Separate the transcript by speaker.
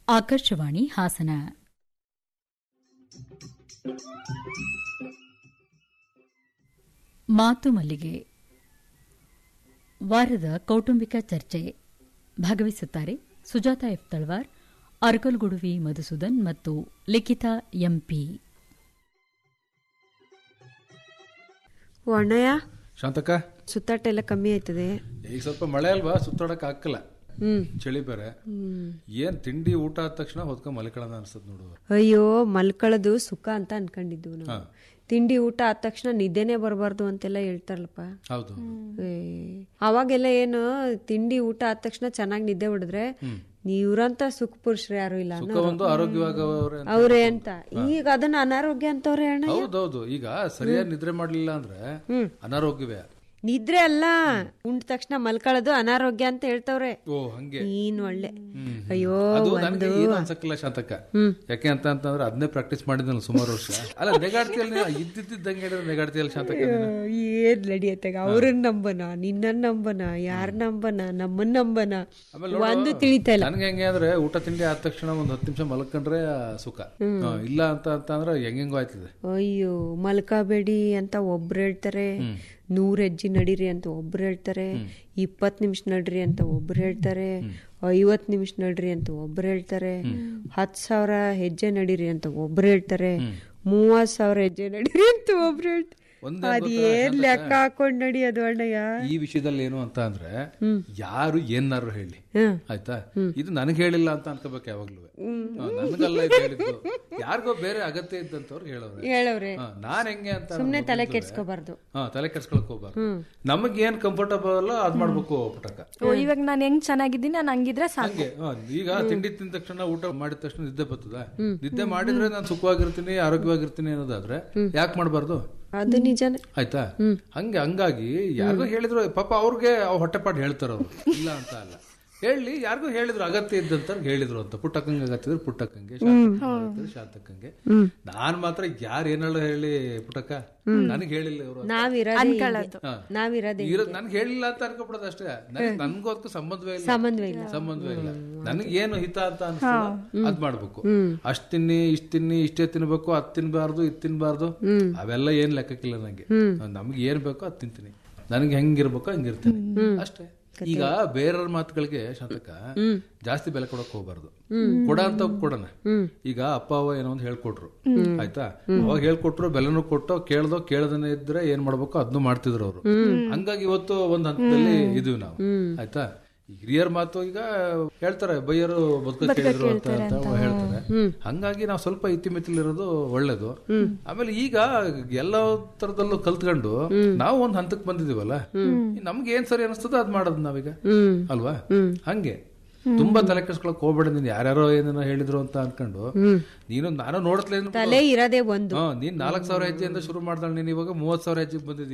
Speaker 1: ಆಕಾಶವಾಣಿ ಹಾಸನ ಮಾತು ಮಲ್ಲಿಗೆ ವಾರದ ಕೌಟುಂಬಿಕ ಚರ್ಚೆ ಭಾಗವಹಿಸುತ್ತಾರೆ ಸುಜಾತ ಎಫ್ ತಳ್ವಾರ್ ಅರ್ಕಲ್ಗುಡುವಿ ಮಧುಸೂದನ್ ಮತ್ತು ಲಿಖಿತಾ ಎಂಪಿ
Speaker 2: ಓ ಅಣ್ಣಯ್ಯ
Speaker 3: ಶಾಂತಕ್ಕ
Speaker 2: ಸುತ್ತಾಟ ಎಲ್ಲ ಕಮ್ಮಿ ಆಯ್ತದೆ
Speaker 3: ಈಗ ಸ್ವಲ್ಪ ಮಳೆ ಅಲ್ವಾ ಸುತ್ತಾಡಕ್ ಹಾಕಲ್ಲ
Speaker 2: ಹ್ಮ್
Speaker 3: ಚಳಿ ಬೇರೆ ಏನ್ ತಿಂಡಿ ಊಟ ಆದ ತಕ್ಷಣ ಹೊತ್ಕೊಂಡ್ ಮಲ್ಕೊಳ್ಳೋಣ ಅನ್ಸ್ತದ ನೋಡು
Speaker 2: ಅಯ್ಯೋ ಮಲ್ಕೊಳ್ಳೋದು ಸುಖ ಅಂತ ಅನ್ಕೊಂಡಿದ್ವು ನಾವು ತಿಂಡಿ ಊಟ ಆದ ತಕ್ಷಣ ನಿದ್ದೆನೆ ಬರಬಾರ್ದು ಅಂತೆಲ್ಲ ಹೇಳ್ತಾರಲ್ಲಪ್ಪ
Speaker 3: ಹೌದು
Speaker 2: ಏ, ಅವಾಗೆಲ್ಲ ಏನು ತಿಂಡಿ ಊಟ ಆದ ತಕ್ಷಣ ಚೆನ್ನಾಗಿ ನಿದ್ದೆ ಹೊಡೆದ್ರೆ ಇವ್ರಂತ ಸುಖ ಪುರುಷರು ಯಾರು ಇಲ್ಲ
Speaker 3: ಸುಖ ಒಂದು ಆರೋಗ್ಯವಾಗವ್ರೆ ಅಂತ.
Speaker 2: ಅವ್ರೆ ಅಂತ ಈಗ ಅದನ್ನ ಅನಾರೋಗ್ಯ ಅಂತವ್ರೆ ಅಣ್ಣ
Speaker 3: ಹೌದೌದು ಈಗ ಸರಿಯಾಗಿ ನಿದ್ರೆ ಮಾಡ್ಲಿಲ್ಲ ಅಂದ್ರೆ ಅನಾರೋಗ್ಯವೇ
Speaker 2: ನಿದ್ರೆ ಅಲ್ಲ ಉಂಡ ತಕ್ಷಣ ಮಲ್ಕೊಳ್ಳೋದು ಅನಾರೋಗ್ಯ ಅಂತ ಹೇಳ್ತವ್ರೆ
Speaker 3: ಓ ಹಂಗೆ
Speaker 2: ನೀನ್ ಒಳ್ಳೆ
Speaker 3: ಹ್ಮ್.
Speaker 2: ಅಯ್ಯೋ
Speaker 3: ಅದು ನನಗೆ ಏನು ಅನ್ಸಕ್ಕಿಲ್ಲ ಶಾಂತಕ್ಕ ಯಾಕೆ ಅಂತ ಅಂತಂದ್ರೆ ಅದನ್ನೇ ಪ್ರಾಕ್ಟೀಸ್ ಮಾಡಿದ್ನಲ್ಲ ಸುಮಾರು ವರ್ಷ ಅಲ್ಲ ನೆಗಾಡ್ತಿಯಲ್ಲಿ ಇದ್ದಿದ್ದಂಗೆ ಹೇಳಿದ್ರೆ ನೆಗಾಡ್ತಿಯಲ್ಲ ಶಾಂತಕ್ಕ ನೀನು?
Speaker 2: ಏನ್ ನಡಿಯತ್ತಾಗ ಅವ್ರನ್ನ ನಂಬನ ನಿನ್ನನ್ ನಂಬನ ಯಾರ ನಂಬನ ನಮ್ಮನ್ ನಂಬನ
Speaker 3: ಆಮೇಲೆ
Speaker 2: ಒಂದು ತಿಳಿತಾ ಇಲ್ಲ
Speaker 3: ನನ್ಗೆ ಹೆಂಗೆ ಅಂದ್ರೆ ಊಟ ತಿಂಡಿ ಆದ ತಕ್ಷಣ ಒಂದ್ ಹತ್ತು ನಿಮಿಷ ಮಲ್ಕೊಂಡ್ರೆ ಸುಖ ಹಾ, ಇಲ್ಲ ಅಂತ ಅಂತಂದ್ರೆ ಹೆಂಗೆಂಗೋ ಆಯ್ತದೆ
Speaker 2: ಅಯ್ಯೋ ಮಲ್ಕಬೇಡಿ ಅಂತ ಒಬ್ರು ಹೇಳ್ತಾರೆ ನೂರ್ ಹೆಜ್ಜೆ ನಡೀರಿ ಅಂತ ಒಬ್ರು ಹೇಳ್ತಾರೆ ಇಪ್ಪತ್ ನಿಮಿಷ ನಡ್ರಿ ಅಂತ ಒಬ್ರು ಹೇಳ್ತಾರೆ ಐವತ್ ನಿಮಿಷ ನಡ್ರಿ ಅಂತ ಒಬ್ರು ಹೇಳ್ತಾರೆ ಹತ್ ಸಾವಿರ ಹೆಜ್ಜೆ ನಡೀರಿ ಅಂತ ಒಬ್ರು ಹೇಳ್ತಾರೆ ಮೂವತ್ ಸಾವಿರ ಹೆಜ್ಜೆ ನಡೀರಿ ಅಂತ ಒಬ್ರು ಹೇಳ್ತಾರೆ
Speaker 3: ಒಂದೇ
Speaker 2: ಅದ್ ಏನ್ ಲೆಕ್ಕ ಹಾಕೊಂಡ್ ನಡಿಯೋದು ಅಣ್ಣಯ್ಯ
Speaker 3: ಈ ವಿಷಯದಲ್ಲಿ ಏನು ಅಂತ ಅಂದ್ರೆ ಯಾರು ಏನಾರು ಹೇಳಿ
Speaker 2: ಹ್ಮ್
Speaker 3: ಆಯ್ತಾ ಇದು ನನಗೆ ಹೇಳಿಲ್ಲ ಅಂತ ಅನ್ಕೋಬೇಕು ಯಾವಾಗ್ಲೂ ನನ್ಗಲ್ಲ ಇದು ಹೇಳಿದ್ದು ಯಾರಿಗೋ ಬೇರೆ ಅಗತ್ಯ ಇದ್ದಂತವ್ರು ಹೇಳೋರೆ
Speaker 2: ಹೇಳವ್ರೆ
Speaker 3: ಹಾ, ನಾನ್ ಹೆಂಗೆ ಅಂತ
Speaker 2: ಸುಮ್ನೆ ತಲೆ ಕೆಡ್ಸ್ಕೋಬಾರ್ದು
Speaker 3: ಹಾ ತಲೆ ಕೆಡ್ಸ್ಕೊಳಕ್ ಹೋಗ್ಬಾರ್ದು ನಮಗ್ ಏನ್ ಕಂಫರ್ಟಬಲ್ ಅದ್ ಮಾಡ್ಬೇಕು ಪುಟಕ
Speaker 4: ಓ ಇವಾಗ ನಾನು ಹೆಂಗ್ ಚೆನ್ನಾಗಿದ್ದೀನಿ ನಾನು ಹಂಗಿದ್ರೆ ಸಾಕು
Speaker 3: ಹಂಗೆ ಹಾ, ಈಗ ತಿಂಡಿ ತಿಂದ ತಕ್ಷಣ ಊಟ ಮಾಡಿದ ತಕ್ಷಣ ನಿದ್ದೆ ಬರ್ತದ ನಿದ್ದೆ ಮಾಡಿದ್ರೆ ನಾನು ಸುಖವಾಗಿರ್ತೀನಿ ಆರೋಗ್ಯವಾಗಿರ್ತೀನಿ ಅನ್ನೋದಾದ್ರೆ ಯಾಕೆ ಮಾಡಬಾರ್ದು
Speaker 2: ಅದು ನಿಜನೇ
Speaker 3: ಆಯ್ತಾ ಹಂಗೆ ಹಂಗಾಗಿ ಯಾರಿಗೋ ಹೇಳಿದ್ರು ಪಾಪ ಅವ್ರಿಗೆ ಅವ್ ಹೊಟ್ಟೆಪಾಟ್ ಹೇಳ್ತಾರ ಅವ್ರು ಇಲ್ಲ ಅಂತ ಅಲ್ಲ ಹೇಳಿ ಯಾರಿಗೂ ಹೇಳಿದ್ರು ಅಗತ್ಯ ಇದ್ದಂತ ಹೇಳಿದ್ರು ಅಂತ ಪುಟ್ಟಕ್ಕಂಗೆ ಅಗತ್ಯ ಇದ್ರೆ ಪುಟ್ಟಕ್ಕಂಗೆ ಶಾಂತಕ್ಕಂಗೆ ಅಗತ್ಯ ಇದ್ರೆ ಶಾಂತಕ್ಕಂಗೆ ನಾನ್ ಮಾತ್ರ ಯಾರು ಏನಾಳು ಹೇಳಿ ಪುಟ್ಟಕ್ಕ ನನಗೆ ಹೇಳಿಲ್ಲ ಇವರು
Speaker 2: ನಾವಿರೋದು ನಾವಿರೋದೇ
Speaker 3: ನನ್ಗೆ ಹೇಳಿಲ್ಲ ಅಂತ ಅನ್ಕೊಬಿಡೋದು ಅಷ್ಟೇ ನನಗೆ ನನ್ಗೂ ಅದಕ್ಕೂ ಸಂಬಂಧವೇ ಇಲ್ಲ
Speaker 2: ಸಂಬಂಧವೇ ಇಲ್ಲ
Speaker 3: ಸಂಬಂಧವೇ ಇಲ್ಲ ನನಗೆ ಏನು ಹಿತ ಅಂತ ಅನ್ಸ್ತದ ಅದ್ ಮಾಡ್ಬೇಕು ಅಷ್ಟ್ ತಿನ್ನಿ ಇಷ್ಟ್ ತಿನ್ನಿ ಇಷ್ಟೇ ತಿನ್ಬೇಕು ಅದ್ ತಿನ್ಬಾರ್ದು ಇದ್ ತಿನ್ಬಾರ್ದು ಅವೆಲ್ಲ ಏನ್ ಲೆಕ್ಕಕ್ಕಿಲ್ಲ ನಂಗೆ ನಮ್ಗೆ ಏನ್ ಬೇಕೋ ಅದ್ ತಿಂತೀನಿ ನನಗೆ ಹೆಂಗಿರ್ಬೇಕೋ ಹಂಗಿರ್ತೀನಿ ಅಷ್ಟೇ ಈಗ ಬೇರೆಯವ್ರ ಮಾತುಗಳಿಗೆ ಶಾಂತಕ ಜಾಸ್ತಿ ಬೆಲೆ ಕೊಡಕ್ ಹೋಗ್ಬಾರ್ದು ಕೊಡ ಅಂತ ಕೊಡೋಣ ಈಗ ಅಪ್ಪ ಅವ್ವ ಏನೋ ಒಂದು ಹೇಳ್ಕೊಟ್ರು ಆಯ್ತಾ ಅವಾಗ ಹೇಳ್ಕೊಟ್ರು ಬೆಲೆನೂ ಕೊಟ್ಟು ಕೇಳ್ದೋ ಕೇಳದನೆ ಇದ್ರೆ ಏನ್ ಮಾಡ್ಬೇಕು ಅದನ್ನು ಮಾಡ್ತಿದ್ರು ಅವರು ಹಂಗಾಗಿ ಇವತ್ತು ಒಂದ್ ಹಂತದಲ್ಲಿ ಇದೀವಿ ನಾವು ಆಯ್ತಾ ಈ ಹಿರಿಯರ ಮಾತು ಈಗ ಹೇಳ್ತಾರೆ ಬೈಯರು ಬದುಕ ಕೇಳಿದ್ರು ಅಂತ ಅಂತ ಹೇಳ್ತಾರೆ ಹಂಗಾಗಿ ನಾವು ಸ್ವಲ್ಪ ಇತಿಮಿತಿಲಿರೋದು ಒಳ್ಳೇದು ಆಮೇಲೆ ಈಗ ಎಲ್ಲ ತರದಲ್ಲೂ ಕಲ್ತ್ಕೊಂಡು ನಾವು ಒಂದ್ ಹಂತಕ್ಕೆ ಬಂದಿದೀವಲ್ಲ ನಮ್ಗೆ ಏನ್ ಸರಿ ಅನಿಸ್ತದೋ ಅದ್ ಮಾಡೋದು ನಾವೀಗ ಅಲ್ವಾ ಹಂಗೆ ತುಂಬಾ ತಲೆ ಕೆಡ್ಸ್ಕೊಳಕ್ ಹೋಗ್ಬೇಡ ನೀನ್ ಯಾರ್ಯಾರೋ ಏನೇನೋ ಹೇಳಿದ್ರು ಅಂತ ಅನ್ಕೊಂಡು ನೀನು ನಾನು ನೋಡ್ತಲೇ
Speaker 2: ತಲೆ ಇರೋದೇ ಒಂದು
Speaker 3: ನೀನ್ ನಾಲ್ಕ್ ಸಾವಿರ ಹೆಜ್ಜೆಯಿಂದ ಶುರು ಮಾಡ್ದಾಳ ನೀನ್ ಇವಾಗ ಮೂವತ್ ಸಾವಿರ ಹೆಜ್ಜೆಗೆ ಬಂದಿದ್ದೀಯ